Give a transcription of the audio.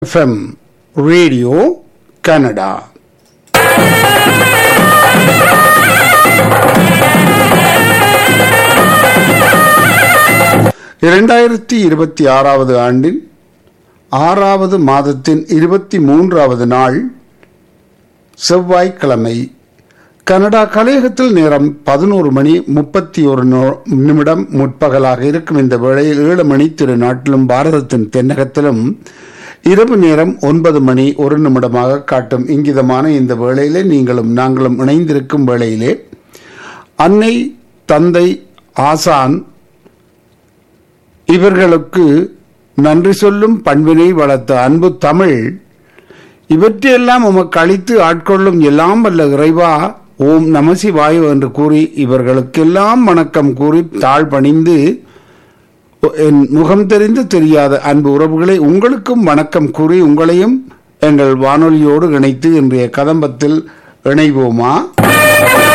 FM radio Kannada இரண்டாயிரத்தி இருபத்தி ஆறாவது ஆண்டின் ஆறாவது மாதத்தின் இருபத்தி மூன்றாவது நாள் செவ்வாய்க்கிழமை கனடா கலையகத்தில் நேரம் பதினோரு மணி முப்பத்தி ஒரு நிமிடம் முற்பகலாக இருக்கும் இந்த வேளையில் ஏழு மணி திரு நாட்டிலும் பாரதத்தின் தென்னகத்திலும் இரவு நேரம் ஒன்பது மணி ஒரு நிமிடமாக காட்டும் இங்கிதமான இந்த வேளையிலே நீங்களும் நாங்களும் இணைந்திருக்கும் வேளையிலே அன்னை தந்தை ஆசான் இவர்களுக்கு நன்றி சொல்லும் பண்பினை வளர்த்த அன்பு தமிழ் இவற்றையெல்லாம் உமக்கு அளித்து ஆட்கொள்ளும் எல்லாம் வல்ல இறைவா ஓம் நமசிவாயு என்று கூறி இவர்களுக்கெல்லாம் வணக்கம் கூறி தாழ் பணிந்து என் முகம் தெரிந்து தெரியாத அன்பு உறவுகளை உங்களுக்கும் வணக்கம் கூறி உங்களையும் எங்கள் வானொலியோடு இணைத்து இன்றைய கதம்பத்தில் இணைவோமா